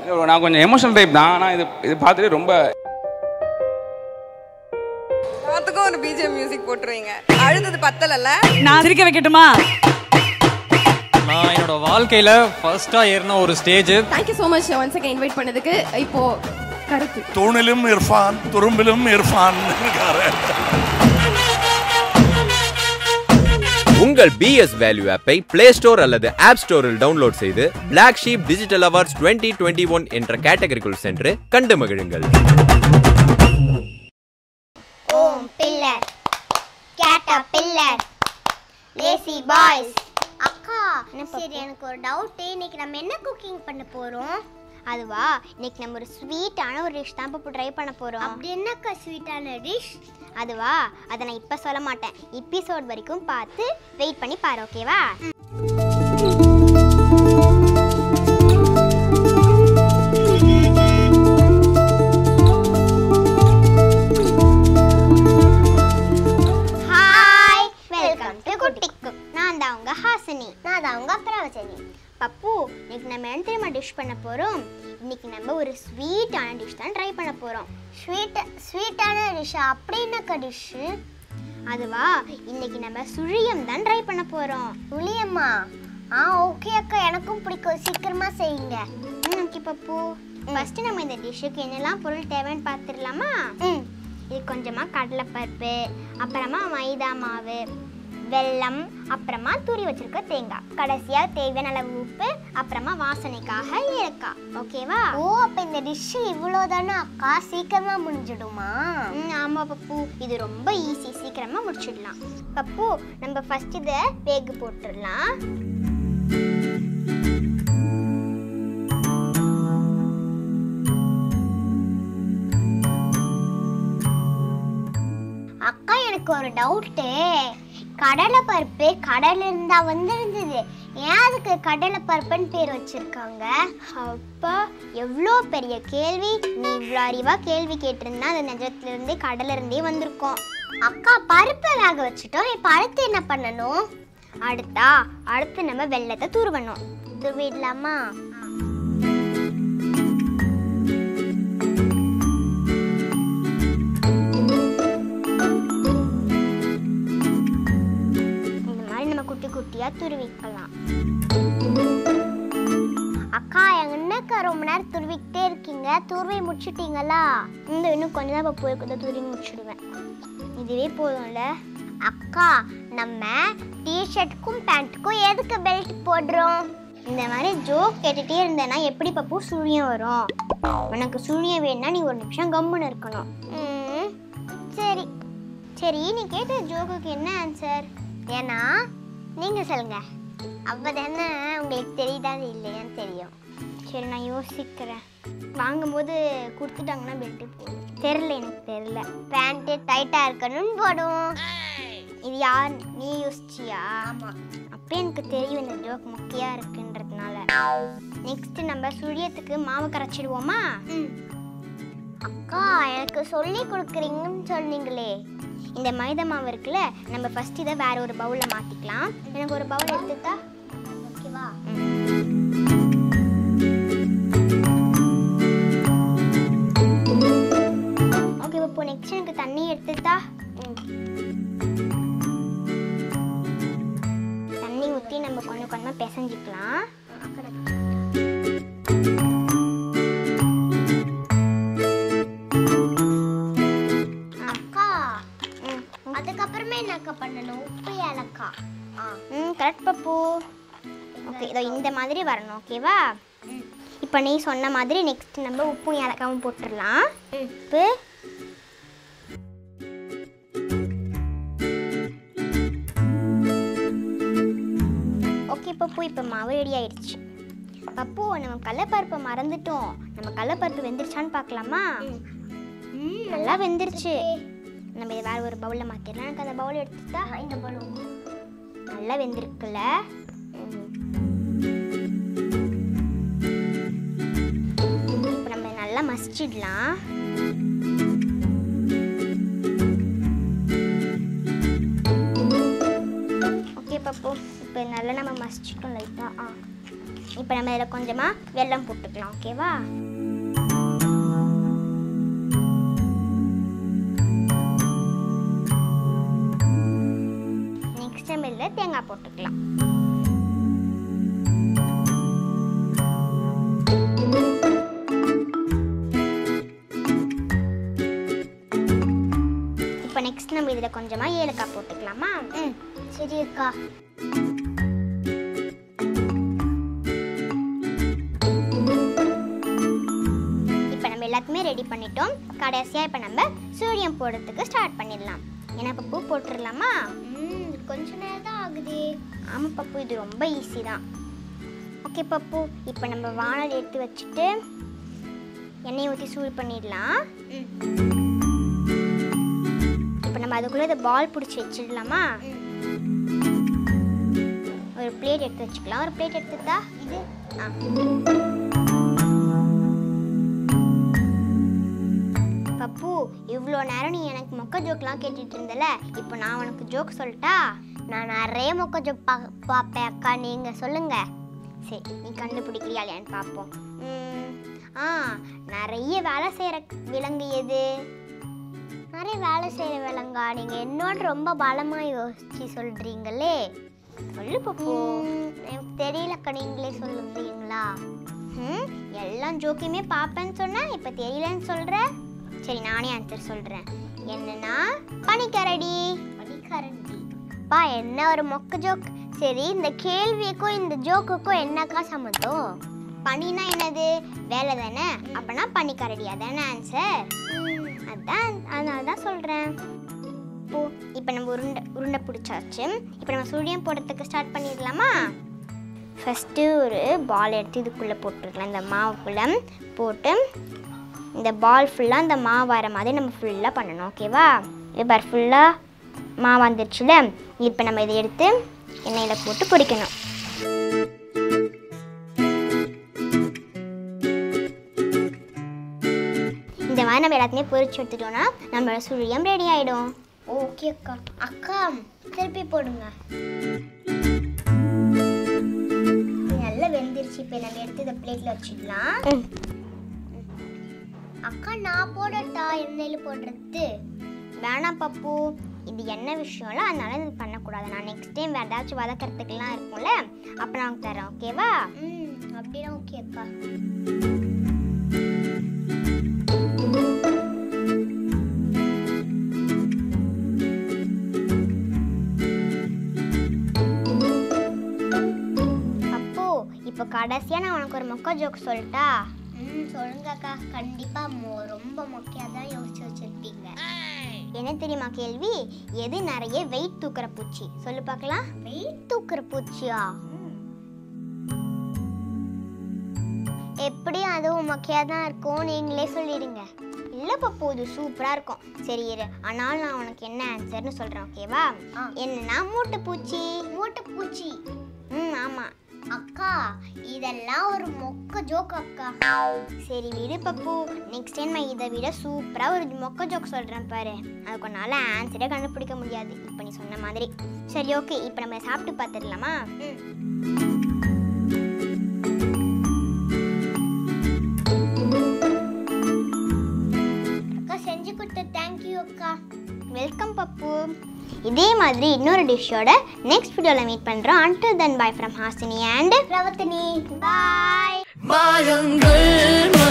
நான் கொஞ்சம் emotional type தான் ஆனால் இது இது பார்த்துட்டு ரொம்ப எல்லாத்துக்கும் ஒரு பிஜிஎம் மியூசிக் போட்டுருவீங்க அழுதது பத்தலல்ல நான் சிரிக்க வைக்கட்டுமா நான் என்னோட வாழ்க்கையில் ஃபர்ஸ்ட்டாக ஏறின ஒரு stage thank you so much once again invite பண்ணதுக்கு இப்போ கருத்து தூணிலும் இர்ஃபான் துரும்பிலும் இர்ஃபான் இருக்காரு உங்கள் பிஎஸ் வேல்யூ ஆப்பை பிளே ஸ்டோர் அல்லது ஆப் ஸ்டோரில் டவுன்லோட் செய்து Black Sheep digital awards 2021 one என்ற கேட்டகரிக்குள் சென்று கண்டு மகிழுங்கள் ஓம் பில்லர் கேட்டா பில்லர் லேசி பாய்ஸ் அக்கா சரி எனக்கு ஒரு டவுட் இன்னைக்கு நம்ம என்ன குக்கிங் பண்ண போறோம் அதுவா இன்னைக்கு நம்ம ஒரு ஸ்வீட்டான ஒரு டிஷ் தான் இப்போ ட்ரை பண்ண போறோம் அப்படி என்னக்கா ஸ்வீட்டான டிஷ் அதுவா அதை நான் இப்போ சொல்ல மாட்டேன் எபிசோட் வரைக்கும் பார்த்து வெயிட் பண்ணி பாரு ஓகேவா ஹாய் வெல்கம் டு குட்டி குக் நான் தான் உங்க ஹாசினி நான் தான் உங்க பிரவசனி பப்பு இன்னைக்கு நம்ம என்ன தெரியுமா டிஷ் பண்ண போறோம் இன்னைக்கு நம்ம ஒரு ஸ்வீட்டான டிஷ் தான் ட்ரை பண்ண போறோம் ஸ்வீட் ஸ்வீட்டான டிஷ் அப்படின்னாக்க டிஷ் அதுவா இன்னைக்கு நம்ம சுழியம் தான் ட்ரை பண்ண போறோம் சுழியம்மா ஆ ஓகே அக்கா எனக்கும் பிடிக்கும் சீக்கிரமா செய்யுங்க ம் ஓகே பப்பு ஃபர்ஸ்ட் நம்ம இந்த டிஷ்ஷுக்கு என்னெல்லாம் பொருள் தேவைன்னு பார்த்துடலாமா ம் இது கொஞ்சமாக கடலைப்பருப்பு அப்புறமா மைதா மாவு வெல்லம் அப்புறமா துரி வச்சிருக்க தேங்காய் கடைசியாக தேவையான அளவு உப்பு அப்புறமா வாசனைக்காக ஏலக்காய் ஓகேவா ஓ அப்போ இந்த டிஷ் இவ்வளோதானே அக்கா சீக்கிரமாக முடிஞ்சிடுமா ம் ஆமாம் பப்பு இது ரொம்ப ஈஸி சீக்கிரமாக முடிச்சிடலாம் பப்பு நம்ம ஃபர்ஸ்ட் இதை வேகு போட்டுடலாம் அக்கா எனக்கு ஒரு டவுட்டு கடலை பருப்பு கடல்ல இருந்தா வந்திருந்தது ஏன் அதுக்கு கடலை பருப்புன்னு பேர் வச்சிருக்காங்க அப்பா எவ்வளோ பெரிய கேள்வி நீ இவ்வளோ அறிவா கேள்வி கேட்டிருந்தா அது நிஜத்துல இருந்து கடல்ல இருந்தே வந்திருக்கோம் அக்கா பருப்பை வேக வச்சுட்டோம் இப்போ அடுத்து என்ன பண்ணணும் அடுத்தா அடுத்து நம்ம வெள்ளத்தை துருவணும் துருவிடலாமா இந்த மாதிரி நம்ம குட்டி குட்டியா துருவிக்கலாம் அக்கா எங்க என்னக்கா ரொம்ப நேரம் துருவிக்கிட்டே இருக்கீங்க துருவி முடிச்சிட்டீங்களா இந்த இன்னும் கொஞ்ச நேரம் போய் கொஞ்சம் துருவி முடிச்சிடுவேன் இதுவே போதும்ல அக்கா நம்ம டிஷர்ட்டுக்கும் பேண்ட்டுக்கும் எதுக்கு பெல்ட் போடுறோம் இந்த மாதிரி ஜோக் கேட்டுட்டே இருந்தேன்னா எப்படி பப்பு சுழியம் வரும் உனக்கு சுழியம் வேணும்னா நீ ஒரு நிமிஷம் கம்முன்னு இருக்கணும் ம், சரி சரி நீ கேட்ட ஜோக்குக்கு என்ன ஆன்சர் ஏன்னா நீங்க சொல்லுங்க அப்பதானே உங்களுக்கு தெரியுதா இல்லையான்னு தெரியும் சரி நான் யோசிக்கிறேன் வாங்கும்போது கொடுத்துட்டாங்கன்னா பெல்ட்டு போடும் தெரில எனக்கு தெரில பேண்ட்டு டைட்டாக இருக்கணும்னு போடும் இது யார் நீ யோசிச்சியா ஆமாம் அப்போ எனக்கு தெரியும் இந்த ஜோக் முக்கியம் இருக்குன்றதுனால நெக்ஸ்ட் நம்ம சுழியத்துக்கு மாவு கரைச்சிடுவோமா அக்கா எனக்கு சொல்லி கொடுக்குறீங்கன்னு சொன்னீங்களே இந்த மைதா மாவு இருக்குல்ல நம்ம ஃபர்ஸ்ட் இதை வேற ஒரு பவுலில் மாற்றிக்கலாம் எனக்கு ஒரு பவுல் எடுத்துட்டா ஓகேவா ஓகே இப்போ நெக்ஸ்ட் எனக்கு தண்ணி எடுத்துட்டா தண்ணி ஊற்றி நம்ம கொஞ்சம் கொஞ்சமாக பிசைஞ்சிக்கலாம் அக்கா அதுக்கப்புறமே என்னக்கா பண்ணணும் உப்பு ஏலக்காய் ம் கரெக்ட் பப்பு ஓகே இதோ இந்த மாதிரி வரணும் ஓகேவா இப்போ நீ சொன்ன மாதிரி நெக்ஸ்ட் நம்ம உப்பும் ஏலக்காவும் போட்டுடலாம் உப்பு ஓகே பப்பு இப்போ மாவு ரெடி ஆயிடுச்சு பப்பு நம்ம கடலப்பருப்பை மறந்துட்டோம் நம்ம கடலப்பருப்பு வெந்துருச்சான்னு பார்க்கலாமா நல்லா வெந்துருச்சு நம்ம இதை வேற ஒரு பவுலில் மாற்றிடலாம் எனக்கு அந்த பவுல் எடுத்துட்டா இந்த பவுல் நல்லா வெந்திருக்குல்ல இப்போ நம்ம நல்லா மசிச்சிடலாம் ஓகே பப்பு இப்போ நல்லா நம்ம மசிச்சிட்டோம் லைட்டாக ஆ இப்போ நம்ம இதில் கொஞ்சமாக வெல்லம் போட்டுக்கலாம் ஓகேவா நெக்ஸ்ட் நம்ம இதில் தேங்காய் போட்டுக்கலாம் இப்போ நெக்ஸ்ட் நம்ம இதில் கொஞ்சமாக ஏலக்காய் போட்டுக்கலாமா ம் சரி அக்கா இப்போ நம்ம எல்லாத்தையுமே ரெடி பண்ணிட்டோம் கடைசியாக இப்போ நம்ம சூரியன் போடுறதுக்கு ஸ்டார்ட் பண்ணிடலாம் ஏன்னா பப்பு போட்டுடலாமா ம் கொஞ்ச நேரம் தான் ஆகுது ஆமாம் பப்பு இது ரொம்ப ஈஸி தான் ஓகே பப்பு இப்போ நம்ம வானல் எடுத்து வச்சுட்டு எண்ணெயை ஊற்றி சூடு பண்ணிடலாம் ம் இப்போ நம்ம அதுக்குள்ளே இந்த பால் பிடிச்சி வச்சிடலாமா ஒரு பிளேட் எடுத்து வச்சுக்கலாம் ஒரு பிளேட் எடுத்துட்டா இது ஆ பப்பு இவ்வளோ நேரம் நீ எனக்கு மொக்க ஜோக்லாம் கேட்டுட்டு இருந்தல இப்போ நான் உனக்கு ஜோக் சொல்லட்டா நான் நிறைய மொக்க ஜோக் பா பார்ப்பேன் அக்கா நீங்கள் சொல்லுங்க சரி நீ கண்டுபிடிக்கிறியா இல்லையான்னு பார்ப்போம் ம், ஆ நிறைய வேலை செய்கிற விலங்கு எது நிறைய வேலை செய்கிற விலங்கா நீங்கள் என்னோட ரொம்ப பலமாக யோசிச்சு சொல்கிறீங்களே சொல்லு பப்பு எனக்கு தெரியலக்கா நீங்களே சொல்லுங்களா ம் எல்லாம் ஜோக்கியுமே பார்ப்பேன்னு சொன்னேன் இப்போ தெரியலன்னு சொல்கிற சரி நானே ஆன்சர் சொல்கிறேன் என்னன்னா பனிக்கரடி பனிக்கரடி பா என்ன ஒரு மொக்க ஜோக் சரி இந்த கேள்விக்கும் இந்த ஜோக்குக்கும் என்னக்கா சம்மந்தம் பனினா என்னது வேலை தானே அப்பனா பனிக்கரடி அதானே ஆன்சர் அதான் அதனால தான் சொல்கிறேன் இப்போ இப்போ நம்ம உருண்டை உருண்டை பிடிச்சாச்சு இப்போ நம்ம சூரியன் போடுறதுக்கு ஸ்டார்ட் பண்ணிடலாமா ஃபஸ்ட்டு ஒரு பால் எடுத்து இதுக்குள்ளே போட்டுருக்கலாம் இந்த மாவுக்குள்ளே போட்டு இந்த பால் ஃபுல்லாக இந்த மாவு வர மாதிரி நம்ம ஃபுல்லாக பண்ணணும் ஓகேவா இது பார் ஃபுல்லாக மாவு வந்துடுச்சுல இப்போ நம்ம இதை எடுத்து எண்ணெயில் போட்டு பொரிக்கணும் இந்த மாதிரி நம்ம எல்லாத்தையுமே பொரிச்சு எடுத்துட்டோம்னா நம்மளோட சுழியம் ரெடி ஆகிடும் ஓகே அக்கா அக்கா திருப்பி போடுங்க இது நல்லா வெந்துருச்சு இப்போ நம்ம எடுத்து இந்த பிளேட்ல வச்சிடலாம் அக்கா நான் போடட்டா எண்ணெயில் போடுறது வேணாம் பப்பு இது என்ன விஷயம்ல அதனால இது பண்ணக்கூடாது நான் நெக்ஸ்ட் டைம் வேறு ஏதாச்சும் வதக்கிறதுக்குலாம் இருக்கும்ல அப்போ நான் உனக்கு தரேன் ஓகேவா ம் அப்படின்னா ஓகே அக்கா அப்போ இப்போ கடைசியாக நான் உனக்கு ஒரு மொக்க ஜோக் சொல்லட்டா ம் சொல்லுங்க அக்கா கண்டிப்பாக மொ ரொம்ப மொக்கையாக தான் யோசிச்சு வச்சிருப்பீங்க என்ன தெரியுமா கேள்வி எது நிறைய வெயிட் தூக்குற பூச்சி சொல்லு பார்க்கலாம் வெயிட் தூக்குற பூச்சியா எப்படியும் அதுவும் மொக்கையாக தான் இருக்கும் நீங்களே சொல்லிடுங்க இல்லை பப்பு இது சூப்பராக இருக்கும் சரி இரு ஆனால் நான் உனக்கு என்ன ஆன்சர்னு சொல்கிறேன் ஓகேவா என்னன்னா மூட்டைப்பூச்சி மூட்டைப்பூச்சி ம் ஆமாம் அக்கா இதெல்லாம் ஒரு மொக்க ஜோக் அக்கா சரி விடு பப்பு நெக்ஸ்ட் டைம் நான் இதை விட சூப்பராக ஒரு மொக்க ஜோக் சொல்கிறேன் பாரு அதுக்கு உன்னால் ஆன்சரே கண்டுபிடிக்க முடியாது இப்போ நீ சொன்ன மாதிரி சரி ஓகே இப்போ நம்ம சாப்பிட்டு பார்த்துடலாமா ம் அக்கா செஞ்சு கொடுத்த தேங்க்யூ அக்கா வெல்கம் பப்பு இதே மாதிரி இன்னொரு டிஷ்ஷோட நெக்ஸ்ட் வீடியோவில் மீட் பண்ணுறோம் until then bye from Hasini and Ravathini bye மாயங்கள்